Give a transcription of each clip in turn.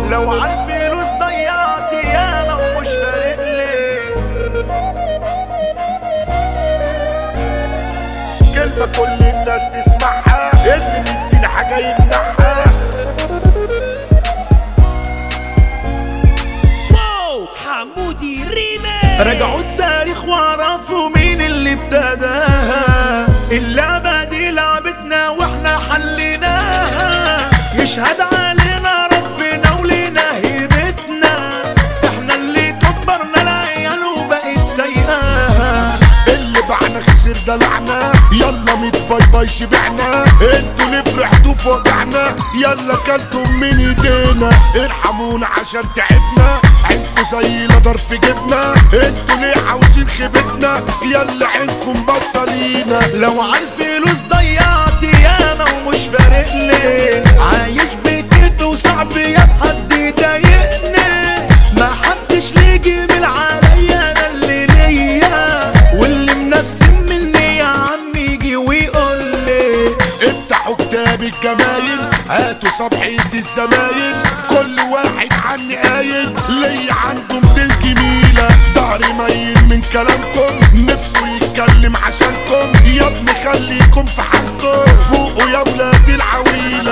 لو عالفلوس ضيعت ياما ومش فارق لي كلمة كل الناس تسمعها اللي مديني حاجة يمنعها واو حمودي ريمي رجعوا التاريخ وعرفوا مين اللي ابتداها اللعبة دي لعبتنا واحنا حليناها يشهد علينا ربنا ولينا هيبتنا احنا اللي كبرنا العيال وبقت سيئاها اللي بعنا خسر دلعنا يلا ميت باي باي شبعنا انتوا اللي فرحتوا في وجعنا يلا كلتوا من ايدينا ارحمونا عشان تعبنا عينكوا زي لدر في جبنا انتوا ليه عاوزين خيبتنا يلا عينكم بصلينا لو عالفلوس ضيعت ياما ومش فارق لي عايش بكيف وصعب يا حد يضايقني ما حدش ليه جميل عليا انا اللي ليا واللي منفسن مني يا عم يجي ويقول لي افتحوا كتاب الجمايل هاتوا صفحة الزمايل كل واحد عني قايل ليا عنده 200 جميلة ظهري ميل من كلامكم نفسه يتكلم عشانكم يا ابني خليكم في حالكم فوقوا يا ولاد العويلة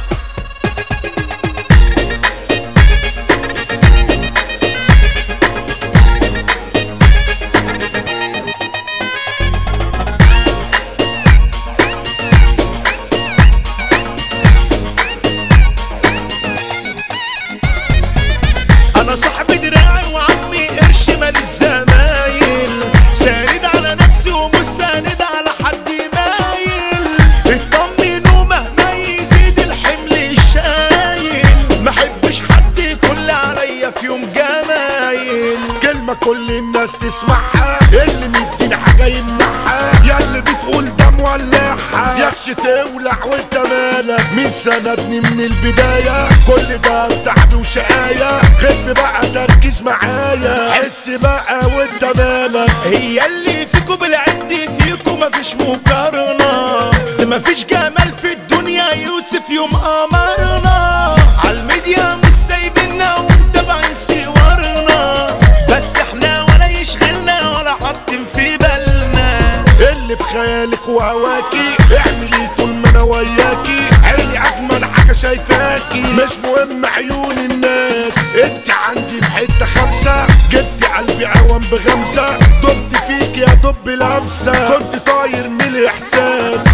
انا صاحب دراعي وعمي قرش مال الزمايل ساند على نفسي ومش ساند على حد مايل اطمنوا مهما يزيد الحمل الشايل ما احبش حد يكل عليا في يوم جمايل كلمة كل الناس تسمعها اللي مديني حاجة يمنعها يا اللي بتقول ده مولعها يكش تولع وانت مالك مين سندني من البداية كل ده تعب وشقاية خف بقى تركيز معايا حس بقى وانت مالك هي اللي فيكو بالعند فيكو مفيش مقارنة ده مفيش جمال في الدنيا يوسف يوم قمرنا عالميديا مش سايبنا ومتابعين صورنا بس احنا ولا يشغلنا ولا حاطين في بالنا اللي في خيالك وهواكي اعملي طول ما انا وياكي عيني اجمل حاجه شايفاكي مش مهم عيون الناس انت عندي بحته خمسه جبت قلبي عوام بغمزه دبت فيك يا دب لمسه كنت طاير من الاحساس